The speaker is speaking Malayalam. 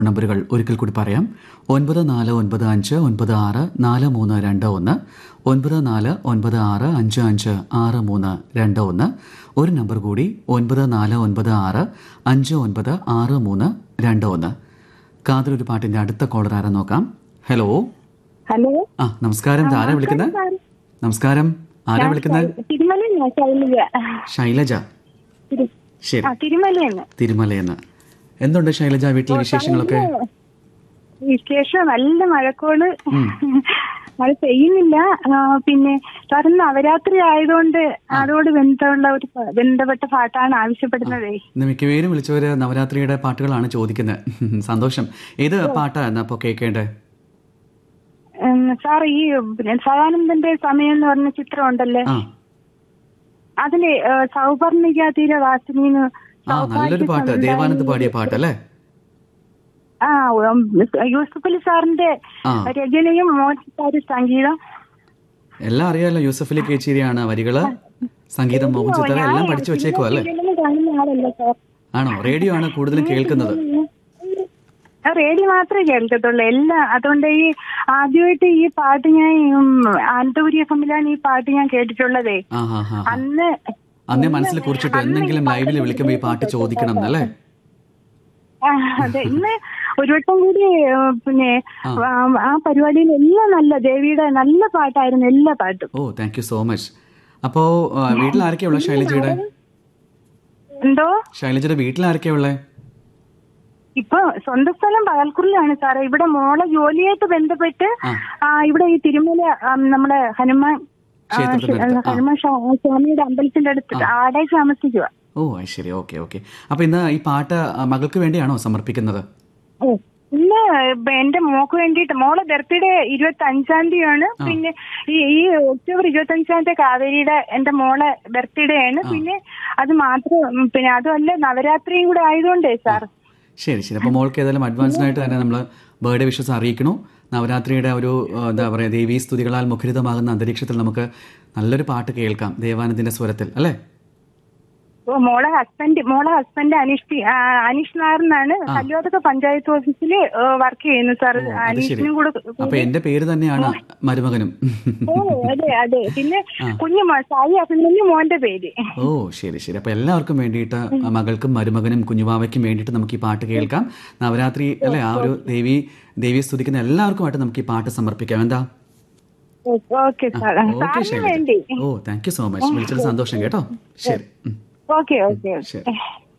നമ്പറുകൾ ഒരിക്കൽ കൂടി പറയാം ഒൻപത് നാല് ഒൻപത് അഞ്ച് ഒൻപത് ആറ് നാല് മൂന്ന് രണ്ട് ഒന്ന് ഒൻപത് നാല് ഒൻപത് ആറ് അഞ്ച് അഞ്ച് ആറ് മൂന്ന് രണ്ട് ഒന്ന് ഒരു നമ്പർ കൂടി ഒൻപത് നാല് ഒൻപത് ആറ് അഞ്ച് ഒൻപത് ആറ് മൂന്ന് രണ്ട് ഒന്ന് കാതിലൊരു പാട്ടിന്റെ അടുത്ത കോളർ ആരാ നോക്കാം ഹലോ ഹലോ ആ നമസ്കാരം ഇത് ആരാ വിളിക്കുന്നത് നമസ്കാരം ആരാ വിളിക്കുന്നത് തിരുമല ശൈലജ ശൈലജ തിരു- ശരി ആ തിരുമലയെന്ന് തിരുമലയെന്ന് എന്തുണ്ട് ശൈലജ വീട്ടിലെ വിശേഷങ്ങളൊക്കെ വിശേഷം നല്ല മഴക്കോള് മഴ പെയ്യുന്നില്ല ആ, പിന്നെ സാറിന് നവരാത്രി ആയതുകൊണ്ട് അതോട് ബന്ധമുള്ള ഒരു പ- ബന്ധപ്പെട്ട പാട്ടാണ് ആവശ്യപ്പെടുന്നത് ഇന്ന് മിക്കവേരും വിളിച്ചവര് നവരാത്രിയുടെ പാട്ടുകളാണ് ചോദിക്കുന്നത് സന്തോഷം ഏത് പാട്ടാ എന്നാ ഇപ്പൊ കേൾക്കേണ്ടത് സാർ ഈ പിന്നെ സദാനന്ദന്റെ സമയം എന്ന് പറഞ്ഞ ചിത്രം ഉണ്ടല്ലേ ആ അതില് ആ, സൗപർണിക തീര വാസിനിന്ന് ആ നല്ലൊരു പാട്ട് ദേവാനന്ദ് പാടിയ പാട്ട് അല്ലേ ആ ഉം, യൂസഫ് അലി സാറിന്റെ ആ രചനയും മോഹൻസാരി സംഗീതം എല്ലാം അറിയാലോ യൂസഫ് അലി കേച്ചേരിയാണ് വരികള് സംഗീതം മോഹൻ ചിത്ര എല്ലാം പഠിച്ചു വെച്ചേക്കോ അല്ലേ ഇതിലൊന്നും കാണുന്ന ആളല്ല സാർ ആണോ റേഡിയോ ആണ് കൂടുതലും കേൾക്കുന്നത് ആ, റേഡിയോ മാത്രമേ കേൾക്കത്തുള്ളൂ എല്ലാം അതുകൊണ്ട് ഈ ആദ്യമായിട്ട് ഈ പാട്ട് ഞാൻ ഉം, അനന്തപുരി എഫ് എമ്മിലാണ് ഈ പാട്ട് ഞാൻ കേട്ടിട്ടുള്ളതേ ആ ഹാ ഹാ അന്ന് അന്നേ മനസ്സിൽ കുറിച്ചിട്ട് എന്തെങ്കിലും ലൈവിൽ വിളിക്കുമ്പോ ഈ പാട്ട് ചോദിക്കണം എന്നല്ലേ ആ, അതെ ഇന്ന് ഒരു വട്ടം കൂടി ഏഹ്, പിന്നെ ആ, ആ പരിപാടിയിൽ എല്ലാം നല്ല ദേവിയുടെ നല്ല പാട്ടായിരുന്നു എല്ലാ പാട്ടും oh thank you so much അപ്പോ ആ, വീട്ടിൽ ആരൊക്കെയാ ഉള്ളത് ശൈലജയുടെ എന്തോ ശൈലജയുടെ വീട്ടിൽ ആരൊക്കെയാ ഉള്ളത് ഇപ്പൊ സ്വന്തം സ്ഥലം പകൽക്കുറിലാണ് സാറേ ഇവിടെ മോളെ ജോലിയായിട്ട് ബന്ധപ്പെട്ട് ആ. ആ, ഇവിടെ ഈ തിരുമല ആ, നമ്മുടെ ഹനുമാൻ ആ, ക്ഷേത്രത്തിനടുത്ത്, ആ. ഹനുമാൻ സ്വാ- സ്വാമിയുടെ അമ്പലത്തിന്റെ അടുത്ത് ആടെ താമസിക്കുക ഓ അത് ശരി ഓക്കെ ഓക്കെ അപ്പൊ ഇന്ന് ഈ പാട്ട് ആ, മകൾക്ക് വേണ്ടിയാണോ സമർപ്പിക്കുന്നത് ഇന്ന് എന്റെ മോക്ക് വേണ്ടിയിട്ട് മോളെ ബർത്ത്ഡേ ഇരുപത്തി അഞ്ചാം തീയതിയാണ് പിന്നെ ഈ ഈ ഒക്ടോബർ ഇരുപത്തി അഞ്ചാം തീയതി കാവേരിയുടെ എന്റെ മോളെ ബർത്ത്ഡേ ആണ് പിന്നെ അത് മാത്രം ഉം, പിന്നെ അതുമല്ല നവരാത്രിയും കൂടെ ആയതുകൊണ്ടേ സാർ ശരി ശരി അപ്പോൾ മോൾക്ക് ഏതായാലും അഡ്വാൻസ്ഡ് ആയിട്ട് തന്നെ നമ്മൾ ബർത്ത്ഡേ വിഷസ് അറിയിക്കണു നവരാത്രിയുടെ ഒരു ആ, എന്താ പറയുക ദേവീ സ്തുതികളാൽ മുഖരിതമാകുന്ന അന്തരീക്ഷത്തിൽ നമുക്ക് നല്ലൊരു പാട്ട് കേൾക്കാം ദേവാനന്ദിന്റെ സ്വരത്തിൽ അല്ലേ ഓ, മോളെ ഹസ്ബൻഡ് മോളെ ഹസ്ബൻഡ് അനീഷ് ആ, അനീഷ് നായർ എന്നാണ് കല്ലുവാതൊക്കെ പഞ്ചായത്ത് ഓഫീസിൽ വർക്ക് ചെയ്യുന്നു സാർ അത് ശരി അനീഷിനും കൂടെ അപ്പൊ എന്റെ പേര് തന്നെയാണ് മരുമകനും ഓ അതെ അതെ പിന്നെ കുഞ്ഞു മോ സായി അഭിമന്യു മോന്റെ പേര് ഓ ശരി ശരി അപ്പൊ എല്ലാവർക്കും വേണ്ടിയിട്ട് മകൾക്കും മരുമകനും കുഞ്ഞുവാവയ്ക്കും വേണ്ടിയിട്ട് നമുക്ക് ഈ പാട്ട് കേൾക്കാം നവരാത്രി അല്ലെ ആ ഒരു ദേവി ദേവിയെ സ്തുതിക്കുന്ന എല്ലാവർക്കുമായിട്ട് നമുക്ക് ഈ പാട്ട് സമർപ്പിക്കാം എന്താ ഓക്കെ സാർ ഓക്കെ സാറിന് ശരി വേണ്ടി oh thank you so much വിളിച്ചത് സന്തോഷം കേട്ടോ ശരി ഉം. ഓക്കെ ഓക്കെ ശരി